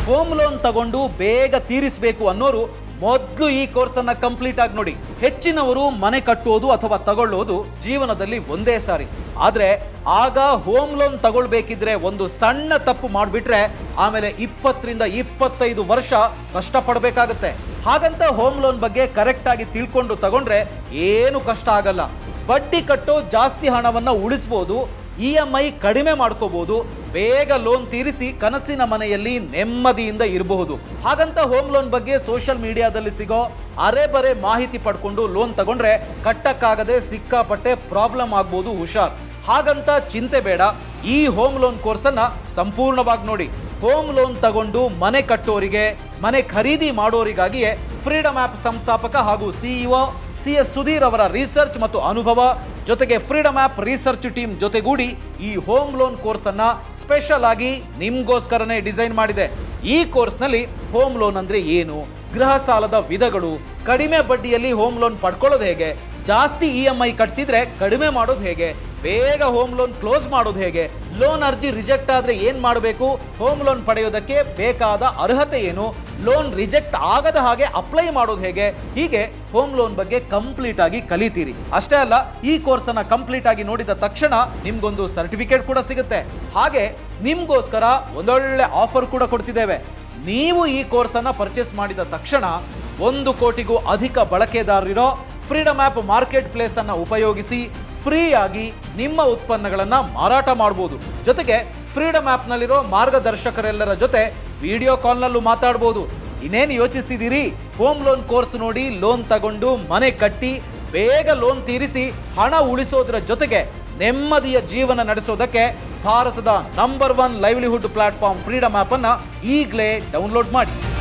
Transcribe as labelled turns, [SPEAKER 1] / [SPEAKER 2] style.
[SPEAKER 1] home loan ತಗೊಂಡು ಬೇಗ ತೀರಿಸಬೇಕು ಅನ್ನೋರು ಮೊದಲು ಈ ಕೋರ್ಸ್ ಅನ್ನ ಕಂಪ್ಲೀಟ್ ಆಗಿ ನೋಡಿ ಹೆಚ್ಚಿನವರು ಮನೆ ಕಟ್ಟುವುದು ಅಥವಾ ತಗೊಳ್ಳೋದು ಜೀವನದಲ್ಲಿ ಒಂದೇ ಸಾರಿ ಆದ್ರೆ ಆಗ ಹೋಮ್ ಲೋನ್ ತಗೊಳ್ಬೇಕಿದ್ರೆ ಒಂದು ಸಣ್ಣ ತಪ್ಪು ಮಾಡಿಬಿಟ್ರೆ ಆಮೇಲೆ ಇಪ್ಪತ್ತರಿಂದ ಇಪ್ಪತ್ತೈದು ವರ್ಷ ಕಷ್ಟಪಡಬೇಕಾಗತ್ತೆ ಹಾಗಂತ ಹೋಮ್ ಲೋನ್ ಬಗ್ಗೆ ಕರೆಕ್ಟ್ ಆಗಿ ತಿಳ್ಕೊಂಡು ತಗೊಂಡ್ರೆ ಏನು ಕಷ್ಟ ಆಗಲ್ಲ ಬಡ್ಡಿ ಕಟ್ಟೋ ಜಾಸ್ತಿ ಹಣವನ್ನ ಉಳಿಸ್ಬೋದು ಇ ಎಂ ಐ ಕಡಿಮೆ ಮಾಡ್ಕೋಬಹುದು ಬೇಗ ಲೋನ್ ತೀರಿಸಿ ಕನಸಿನ ಮನೆಯಲ್ಲಿ ನೆಮ್ಮದಿಯಿಂದ ಇರಬಹುದು ಹಾಗಂತ ಹೋಮ್ ಲೋನ್ ಬಗ್ಗೆ ಸೋಷಿಯಲ್ ಮೀಡಿಯಾದಲ್ಲಿ ಸಿಗೋ ಅರೆ ಬರೆ ಮಾಹಿತಿ ಪಡ್ಕೊಂಡು ಲೋನ್ ತಗೊಂಡ್ರೆ ಕಟ್ಟಕ್ಕಾಗದೆ ಸಿಕ್ಕಾಪಟ್ಟೆ ಪ್ರಾಬ್ಲಮ್ ಆಗ್ಬೋದು ಹುಷಾರ್ ಹಾಗಂತ ಚಿಂತೆ ಬೇಡ ಈ ಹೋಮ್ ಲೋನ್ ಕೋರ್ಸ್ ಅನ್ನ ಸಂಪೂರ್ಣವಾಗಿ ನೋಡಿ ಹೋಮ್ ಲೋನ್ ತಗೊಂಡು ಮನೆ ಕಟ್ಟೋರಿಗೆ ಮನೆ ಖರೀದಿ ಮಾಡೋರಿಗಾಗಿಯೇ ಫ್ರೀಡಮ್ ಆಪ್ ಸಂಸ್ಥಾಪಕ ಹಾಗೂ ಸಿಇಒ ಸಿ ಎಸ್ ಸುಧೀರ್ ಅವರ ರಿಸರ್ಚ್ ಮತ್ತು ಅನುಭವ ಜೊತೆಗೆ ಫ್ರೀಡಮ್ ಆಪ್ ರಿಸರ್ಚ್ ಟೀಮ್ ಜೊತೆಗೂಡಿ ಈ ಹೋಮ್ ಲೋನ್ ಕೋರ್ಸ್ ಅನ್ನ ಸ್ಪೆಷಲ್ ಆಗಿ ನಿಮ್ಗೋಸ್ಕರನೇ ಡಿಸೈನ್ ಮಾಡಿದೆ ಈ ಕೋರ್ಸ್ನಲ್ಲಿ ಹೋಮ್ ಲೋನ್ ಅಂದ್ರೆ ಏನು ಗೃಹ ಸಾಲದ ವಿಧಗಳು ಕಡಿಮೆ ಬಡ್ಡಿಯಲ್ಲಿ ಹೋಮ್ ಲೋನ್ ಪಡ್ಕೊಳ್ಳೋದು ಹೇಗೆ ಜಾಸ್ತಿ ಇ ಎಂ ಐ ಕಟ್ತಿದ್ರೆ ಕಡಿಮೆ ಮಾಡೋದು ಹೇಗೆ ಬೇಗ ಹೋಮ್ ಲೋನ್ ಕ್ಲೋಸ್ ಮಾಡೋದು ಹೇಗೆ ಲೋನ್ ಅರ್ಜಿ ರಿಜೆಕ್ಟ್ ಆದ್ರೆ ಏನ್ ಮಾಡಬೇಕು ಹೋಮ್ ಲೋನ್ ಪಡೆಯೋದಕ್ಕೆ ಬೇಕಾದ ಅರ್ಹತೆ ಏನು ಲೋನ್ ರಿಜೆಕ್ಟ್ ಆಗದ ಹಾಗೆ ಅಪ್ಲೈ ಮಾಡೋದು ಹೇಗೆ ಹೀಗೆ ಹೋಮ್ ಲೋನ್ ಬಗ್ಗೆ ಕಂಪ್ಲೀಟ್ ಆಗಿ ಕಲಿತೀರಿ ಅಷ್ಟೇ ಅಲ್ಲ ಈ ಕೋರ್ಸ್ ಅನ್ನ ಕಂಪ್ಲೀಟ್ ಆಗಿ ನೋಡಿದ ತಕ್ಷಣ ನಿಮ್ಗೊಂದು ಸರ್ಟಿಫಿಕೇಟ್ ಕೂಡ ಸಿಗುತ್ತೆ ಹಾಗೆ ನಿಮ್ಗೋಸ್ಕರ ಒಂದೊಳ್ಳೆ ಆಫರ್ ಕೂಡ ಕೊಡ್ತಿದ್ದೇವೆ ನೀವು ಈ ಕೋರ್ಸ್ ಅನ್ನ ಪರ್ಚೇಸ್ ಮಾಡಿದ ತಕ್ಷಣ ಒಂದು ಕೋಟಿಗೂ ಅಧಿಕ ಬಳಕೆದಾರರಿರೋ ಫ್ರೀಡಮ್ ಆಪ್ ಮಾರ್ಕೆಟ್ ಪ್ಲೇಸ್ ಅನ್ನ ಉಪಯೋಗಿಸಿ ಫ್ರೀ ಆಗಿ ನಿಮ್ಮ ಉತ್ಪನ್ನಗಳನ್ನ ಮಾರಾಟ ಮಾಡಬಹುದು ಜೊತೆಗೆ ಫ್ರೀಡಮ್ ಆಪ್ನಲ್ಲಿರೋ ಮಾರ್ಗದರ್ಶಕರೆಲ್ಲರ ಜೊತೆ ವಿಡಿಯೋ ಕಾಲ್ನಲ್ಲೂ ಮಾತಾಡ್ಬೋದು ಇನ್ನೇನು ಯೋಚಿಸ್ತಿದ್ದೀರಿ ಹೋಮ್ ಲೋನ್ ಕೋರ್ಸ್ ನೋಡಿ ಲೋನ್ ತಗೊಂಡು ಮನೆ ಕಟ್ಟಿ ಬೇಗ ಲೋನ್ ತೀರಿಸಿ ಹಣ ಉಳಿಸೋದ್ರ ಜೊತೆಗೆ ನೆಮ್ಮದಿಯ ಜೀವನ ನಡೆಸೋದಕ್ಕೆ ಭಾರತದ number one livelihood platform freedom app ಅನ್ನ ಈಗಲೇ ಡೌನ್ಲೋಡ್ ಮಾಡಿ